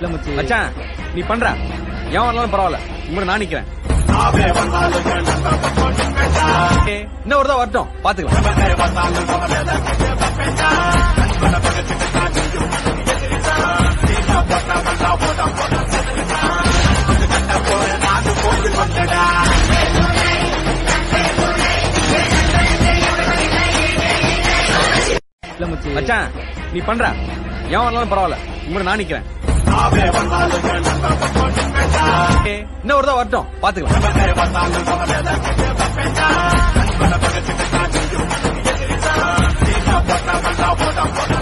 இல்ல மச்சி மச்சான் நீ பண்ற ஏன் வரலாலும் பரவாயில்ல உங்களை நான் நிக்கிறேன் ஏய், இன்னும் ஒரு தான் வரட்டும் பாத்துக்கலாம் இல்ல மச்சி மச்சான் நீ பண்ற ஏன் வரலாலும் பரவாயில்ல உங்களை நான் நிக்கிறேன் ஏய், இன்னும் ஒரு தான் வரட்டும் பாத்துக்கலாம்